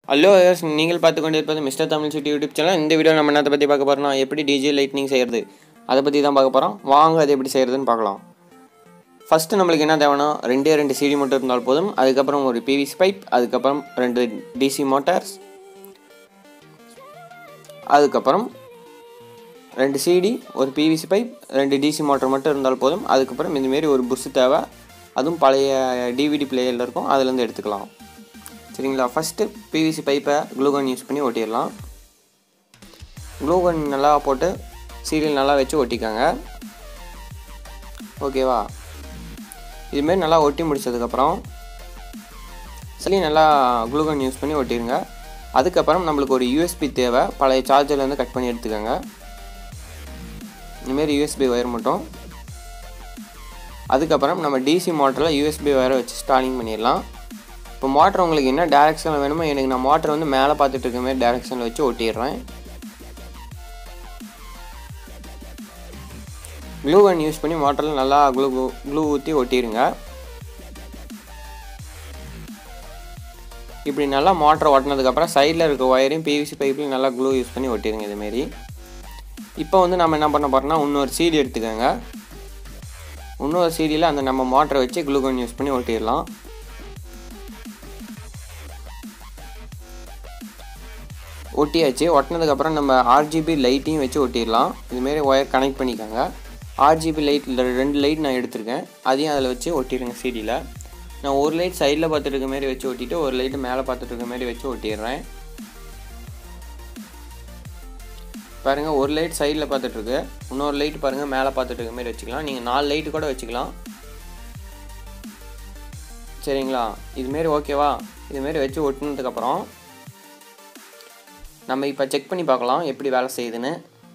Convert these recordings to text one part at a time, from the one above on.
hello yes நீங்கள் பார்த்து கொண்டு இருப்பது mister Tamil city YouTube channel இந்த வீடியோ நம்ம என்னத்தை பற்றி பார்க்க போகிறோம்னா எப்படி டிஜே லைட்னிங் செய்கிறது அதை பற்றி தான் பார்க்க போகிறோம் வாங்க அது எப்படி செய்கிறதுன்னு பார்க்கலாம் ஃபஸ்ட்டு நம்மளுக்கு என்ன தேவைன்னா ரெண்டே ரெண்டு சிடி மட்டும் இருந்தால் போதும் அதுக்கப்புறம் ஒரு பிவிசி பைப் அதுக்கப்புறம் ரெண்டு டிசி மோட்டார்ஸ் அதுக்கப்புறம் ரெண்டு சிடி ஒரு பிவிசி பைப் ரெண்டு டிசி மோட்டர் மட்டும் இருந்தால் போதும் அதுக்கப்புறம் இந்தமாரி ஒரு புஷ் தேவை அதுவும் பழைய டிவிடி பிளேயரில் இருக்கும் அதுலேருந்து எடுத்துக்கலாம் சரிங்களா ஃபஸ்ட்டு பிவிசி பைப்பை க்ளூகன் யூஸ் பண்ணி ஒட்டிடலாம் க்ளூகன் நல்லா போட்டு சீரியல் நல்லா வச்சு ஒட்டிக்கோங்க ஓகேவா இதுமாரி நல்லா ஒட்டி முடிச்சதுக்கப்புறம் சரி நல்லா க்ளூகன் யூஸ் பண்ணி ஒட்டிடுங்க அதுக்கப்புறம் நம்மளுக்கு ஒரு யூஎஸ்பி தேவை பழைய சார்ஜர்லேருந்து கட் பண்ணி எடுத்துக்கோங்க இந்தமாரி யூஎஸ்பி ஒயர் மட்டும் அதுக்கப்புறம் நம்ம டிசி மோட்டரில் யூஎஸ்பி ஒயரை வச்சு ஸ்டார்டிங் பண்ணிடலாம் இப்போ மோட்டர் உங்களுக்கு என்ன டேரெக்ஷனில் வேணுமோ எனக்கு நான் மோட்டர் வந்து மேலே பார்த்துட்டு இருக்க மாதிரி டேரெக்ஷனில் வச்சு ஒட்டிடுறேன் க்ளூ கன் யூஸ் பண்ணி மோட்டரில் நல்லா க்ளூ க்ளூ ஊற்றி ஒட்டிடுங்க இப்படி நல்லா மோட்டரை ஒட்டினதுக்கப்புறம் சைடில் இருக்க ஒயரையும் பிவிசி பைப்லையும் நல்லா க்ளூ யூஸ் பண்ணி ஒட்டிடுங்க இதுமாரி இப்போ வந்து நம்ம என்ன பண்ண போகிறோம்னா இன்னொரு சீடி எடுத்துக்கோங்க இன்னொரு சீடியில் அந்த நம்ம மோட்டரை வச்சு க்ளூகன் யூஸ் பண்ணி ஒட்டிடலாம் ஒட்டியாச்சு ஒட்டினதுக்கப்புறம் நம்ம ஆர்ஜிபி லைட்டையும் வச்சு ஒட்டிடலாம் இதுமாரி ஒயர் கனெக்ட் பண்ணிக்கோங்க ஆர்ஜிபி லைட்டில் ரெண்டு லைட் நான் எடுத்திருக்கேன் அதையும் அதில் வச்சு ஒட்டிடுங்க சீடியில் நான் ஒரு லைட் சைடில் பார்த்துட்டு இருக்க மாதிரி வச்சு ஒட்டிட்டு ஒரு லைட்டு மேலே பார்த்துட்டு இருக்க மாதிரி வச்சு ஒட்டிடுறேன் பாருங்கள் ஒரு லைட் சைடில் பார்த்துட்ருக்கு இன்னொரு லைட் பாருங்கள் மேலே பார்த்துட்டு இருக்க மாதிரி வச்சுக்கலாம் நீங்கள் நாலு லைட்டு கூட வச்சுக்கலாம் சரிங்களா இதுமாரி ஓகேவா இதுமாரி வச்சு ஒட்டினதுக்கப்புறம் நம்ம இப்போ செக் பண்ணி பார்க்கலாம் எப்படி வேலை செய்யுதுன்னு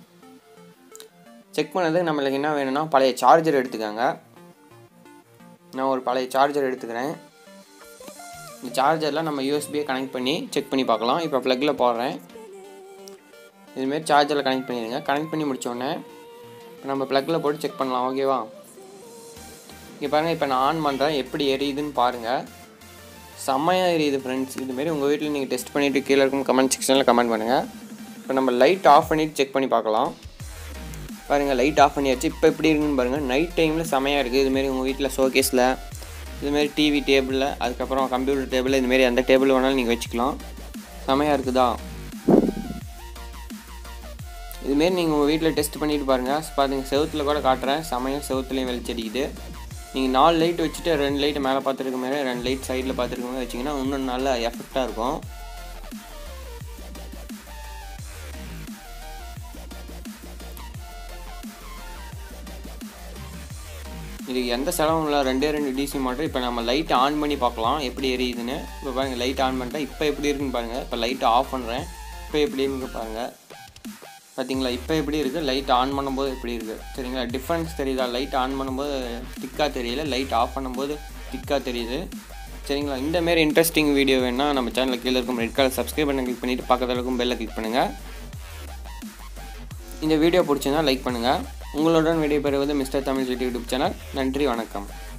செக் பண்ணதுக்கு நம்மளுக்கு என்ன வேணும்னா பழைய சார்ஜர் எடுத்துக்கோங்க நான் ஒரு பழைய சார்ஜர் எடுத்துக்கிறேன் இந்த சார்ஜரில் நம்ம யூஎஸ்பியை கனெக்ட் பண்ணி செக் பண்ணி பார்க்கலாம் இப்போ ப்ளக்கில் போடுறேன் இதுமாரி சார்ஜரில் கனெக்ட் பண்ணிடுங்க கனெக்ட் பண்ணி முடித்தோடனே இப்போ நம்ம ப்ளக்கில் போட்டு செக் பண்ணலாம் ஓகேவா இங்கே பாருங்கள் இப்போ நான் ஆன் பண்ணுறேன் எப்படி எரியுதுன்னு பாருங்கள் செம்மையாக எரியுது ஃப்ரெண்ட்ஸ் இதுமாரி உங்கள் வீட்டில் நீங்கள் டெஸ்ட் பண்ணிவிட்டு கீழே இருக்கும் கமெண்ட் செக்ஷனில் கமெண்ட் பண்ணுங்கள் இப்போ நம்ம லைட் ஆஃப் பண்ணிவிட்டு செக் பண்ணி பார்க்கலாம் பாருங்கள் லைட் ஆஃப் பண்ணியாச்சு இப்போ எப்படி இருக்குன்னு பாருங்கள் நைட் டைமில் செமையாக இருக்குது இதுமாரி உங்கள் வீட்டில் ஷோகேஸில் இதுமாரி டிவி டேபிளில் அதுக்கப்புறம் கம்ப்யூட்டர் டேபிள் இதுமாரி எந்த டேபிள் வேணாலும் நீங்கள் வச்சுக்கலாம் செமையாக இருக்குதா இதுமாரி நீங்கள் உங்கள் வீட்டில் டெஸ்ட் பண்ணிட்டு பாருங்கள் பாருங்கள் செவுத்தில் கூட காட்டுறேன் செமையாக செவுத்துலேயும் வெளிச்சடிக்குது நீங்கள் நாலு லைட் வச்சுட்டு ரெண்டு லைட் மேலே பார்த்துருக்க மாதிரி ரெண்டு லைட் சைடில் பார்த்துருக்க மாதிரி வச்சிங்கன்னா இன்னும் நல்லா எஃபெக்டாக இருக்கும் இதுக்கு எந்த செலவும் இல்லை ரெண்டே ரெண்டு டிசி மோட்டர் இப்போ நம்ம லைட் ஆன் பண்ணி பார்க்கலாம் எப்படி எரியுதுன்னு இப்போ பாருங்கள் லைட் ஆன் பண்ணிட்டேன் இப்போ எப்படி இருக்குன்னு பாருங்கள் இப்போ லைட் ஆஃப் பண்ணுறேன் இப்போ எப்படி இருக்கு பாருங்கள் பார்த்தீங்களா இப்போ எப்படி இருக்குது லைட் ஆன் பண்ணும்போது எப்படி இருக்குது சரிங்களா டிஃப்ரென்ஸ் தெரியுதா லைட் ஆன் பண்ணும்போது திக்காக தெரியல லைட் ஆஃப் பண்ணும்போது திக்காக தெரியுது சரிங்களா இந்தமாரி இன்ட்ரெஸ்டிங் வீடியோ வேணால் நம்ம சேனலில் கீழே இருக்கும் ரெட் கலர் சப்ஸ்கிரைப் பண்ண கிளிக் பண்ணிவிட்டு பக்கத்தில் இருக்கும் பெல்லை கிளிக் பண்ணுங்கள் இந்த வீடியோ பிடிச்சிருந்தா லைக் பண்ணுங்கள் உங்களுடன் விடைபெறுவது மிஸ்டர் தமிழ் யூடியூப் சேனல் நன்றி வணக்கம்